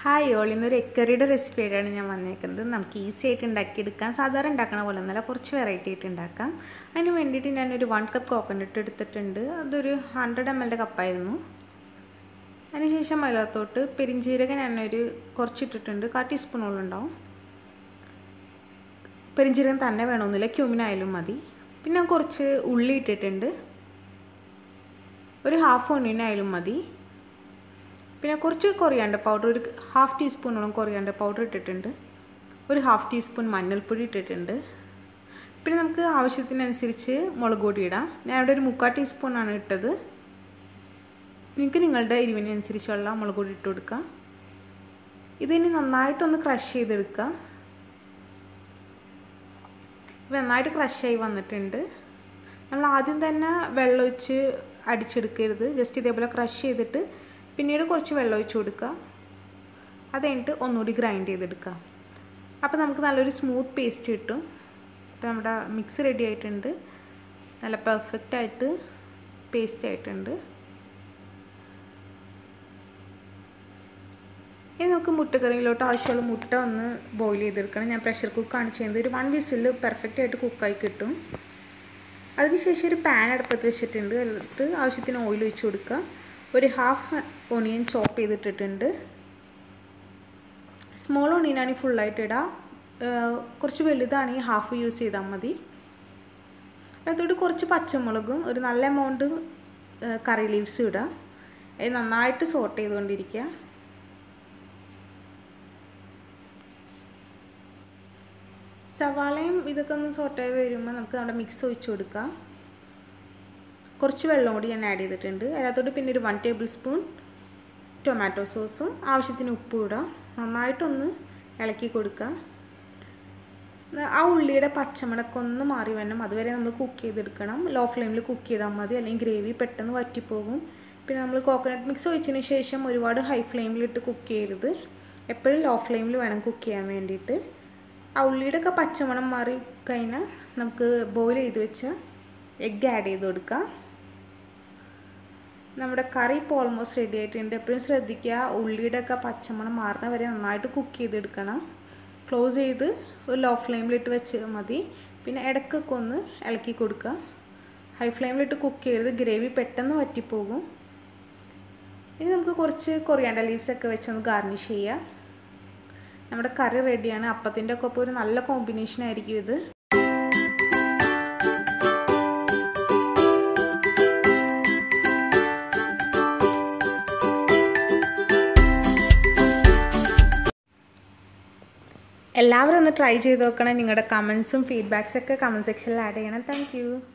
hi all ഇന്നൊരു എക്കറിയുടെ recipe ആയിട്ടാണ് ഞാൻ വന്നേക്കുന്നത് നമുക്ക് ഈസി ആയിട്ട് ഉണ്ടാക്കിയെടുക്കാം സാധാരണ ഉണ്ടാക്കണ പോലെ ഒന്നല്ല കുറച്ച് വെറൈറ്റി ആയിട്ട് ഉണ്ടാക്കാം അതിന് വേണ്ടിയിട്ട് ഞാനൊരു വൺ കപ്പ് കോക്കനട്ട് എടുത്തിട്ടുണ്ട് അതൊരു ഹൺഡ്രഡ് എം എല്ലിൻ്റെ കപ്പായിരുന്നു അതിനുശേഷം അതിനകത്തോട്ട് പെരിഞ്ചീരകം ഞാനൊരു കുറച്ചിട്ടിട്ടുണ്ട് കാ ടീസ്പൂണോളം ഉണ്ടാവും പെരിഞ്ചീരകം തന്നെ വേണമെന്നില്ല ക്യൂമിനായാലും മതി പിന്നെ കുറച്ച് ഉള്ളി ഇട്ടിട്ടുണ്ട് ഒരു ഹാഫ് ഓണിയനായാലും മതി പിന്നെ കുറച്ച് കൊറിയാണ്ടർ പൗഡർ ഒരു ഹാഫ് ടീസ്പൂണോളം കൊറിയാണ്ടർ പൗഡർ ഇട്ടിട്ടുണ്ട് ഒരു ഹാഫ് ടീസ്പൂൺ മഞ്ഞൾപ്പൊടി ഇട്ടിട്ടുണ്ട് പിന്നെ നമുക്ക് ആവശ്യത്തിനനുസരിച്ച് മുളക് പൊടി ഇടാം ഞാൻ ഇവിടെ ഒരു മുക്കാൽ ടീസ്പൂണാണ് ഇട്ടത് നിങ്ങൾക്ക് നിങ്ങളുടെ എരിവിനനുസരിച്ചുള്ള മുളക് പൊടി ഇട്ട് കൊടുക്കാം ഇതിനി നന്നായിട്ടൊന്ന് ക്രഷ് ചെയ്തെടുക്കുക നന്നായിട്ട് ക്രഷായി വന്നിട്ടുണ്ട് നമ്മൾ ആദ്യം തന്നെ വെള്ളമൊഴിച്ച് അടിച്ചെടുക്കരുത് ജസ്റ്റ് ഇതേപോലെ ക്രഷ് ചെയ്തിട്ട് പിന്നീട് കുറച്ച് വെള്ളം ഒഴിച്ച് കൊടുക്കുക അത് കഴിഞ്ഞിട്ട് ഒന്നുകൂടി ഗ്രൈൻഡ് ചെയ്തെടുക്കുക അപ്പോൾ നമുക്ക് നല്ലൊരു സ്മൂത്ത് പേസ്റ്റ് കിട്ടും അപ്പോൾ നമ്മുടെ മിക്സ് റെഡി ആയിട്ടുണ്ട് നല്ല പെർഫെക്റ്റ് ആയിട്ട് പേസ്റ്റ് ആയിട്ടുണ്ട് ഇനി നമുക്ക് മുട്ടക്കറിയിലോട്ട് ആവശ്യമുള്ള മുട്ട ഒന്ന് ബോയിൽ ചെയ്തെടുക്കണം ഞാൻ പ്രഷർ കുക്കാണ് ചെയ്യുന്നത് ഒരു വൺ വിസിൽ പെർഫെക്റ്റ് ആയിട്ട് കുക്കായി കിട്ടും അതിനുശേഷം ഒരു പാൻ അടുപ്പത്ത് വെച്ചിട്ടുണ്ട് എന്നിട്ട് ആവശ്യത്തിന് ഓയിൽ ഒഴിച്ച് കൊടുക്കുക ഒരു ഹാഫ് ഓണിയൻ ചോപ്പ് ചെയ്തിട്ടിട്ടുണ്ട് സ്മോൾ ഓണിയനാണെങ്കിൽ ഫുള്ളായിട്ട് ഇടാം കുറച്ച് വലുതാണെങ്കിൽ ഹാഫ് യൂസ് ചെയ്താൽ മതി അതോട് കുറച്ച് പച്ചമുളകും ഒരു നല്ല എമൗണ്ട് കറി ലീവ്സും ഇടുക അത് നന്നായിട്ട് സോട്ട് ചെയ്തുകൊണ്ടിരിക്കുക സവാളയും ഇതൊക്കെ ഒന്ന് സോട്ടായി വരുമ്പോൾ നമുക്ക് നമ്മുടെ മിക്സ് ഒഴിച്ച് കൊടുക്കാം കുറച്ച് വെള്ളം കൂടി ഞാൻ ആഡ് ചെയ്തിട്ടുണ്ട് അതിനകത്തോട്ട് പിന്നെ ഒരു വൺ ടേബിൾ സ്പൂൺ ടൊമാറ്റോ സോസും ആവശ്യത്തിന് ഉപ്പും ഇടാം നന്നായിട്ടൊന്ന് ഇളക്കി കൊടുക്കുക ആ ഉള്ളിയുടെ പച്ചമണക്കം ഒന്ന് മാറി വരണം അതുവരെ നമ്മൾ കുക്ക് ചെയ്തെടുക്കണം ലോ ഫ്ലെയിമിൽ കുക്ക് ചെയ്താൽ മതി അല്ലെങ്കിൽ ഗ്രേവി പെട്ടെന്ന് വറ്റിപ്പോകും പിന്നെ നമ്മൾ കോക്കനട്ട് മിക്സ് ഒഴിച്ചതിന് ശേഷം ഒരുപാട് ഹൈ ഫ്ലെയിമിലിട്ട് കുക്ക് ചെയ്യരുത് എപ്പോഴും ലോ ഫ്ലെയിമിൽ വേണം കുക്ക് ചെയ്യാൻ വേണ്ടിയിട്ട് ആ ഉള്ളിയുടെ ഒക്കെ പച്ചമണം മാറി കഴിഞ്ഞാൽ നമുക്ക് ബോയിൽ ചെയ്ത് വെച്ച എഗ്ഗ് ആഡ് ചെയ്ത് കൊടുക്കാം നമ്മുടെ കറി ഇപ്പോൾ ഓൾമോസ്റ്റ് റെഡി ആയിട്ടുണ്ട് എപ്പോഴും ശ്രദ്ധിക്കുക ഉള്ളിയുടെ ഒക്കെ പച്ചമണം മാറുന്ന വരെ നന്നായിട്ട് കുക്ക് ചെയ്തെടുക്കണം ക്ലോസ് ചെയ്ത് ഒരു ലോ ഫ്ലെയിമിലിട്ട് വെച്ച് മതി പിന്നെ ഇടയ്ക്കൊക്കെ ഒന്ന് ഇളക്കി കൊടുക്കുക ഹൈ ഫ്ലെയിമിലിട്ട് കുക്ക് ചെയ്ത് ഗ്രേവി പെട്ടെന്ന് വറ്റിപ്പോകും ഇനി നമുക്ക് കുറച്ച് കൊറിയാണ്ടർ ലീവ്സ് ഒക്കെ വെച്ചൊന്ന് ഗാർണിഷ് ചെയ്യാം നമ്മുടെ കറി റെഡിയാണ് അപ്പത്തിൻ്റെ ഒക്കെ ഒപ്പം ഒരു നല്ല കോമ്പിനേഷൻ ആയിരിക്കും ഇത് എല്ലാവരും ഒന്ന് ട്രൈ ചെയ്ത് നോക്കണം നിങ്ങളുടെ കമൻസും ഫീഡ്ബാക്സൊക്കെ കമൻറ്റ് സെക്ഷനിൽ ആഡ് ചെയ്യണം താങ്ക്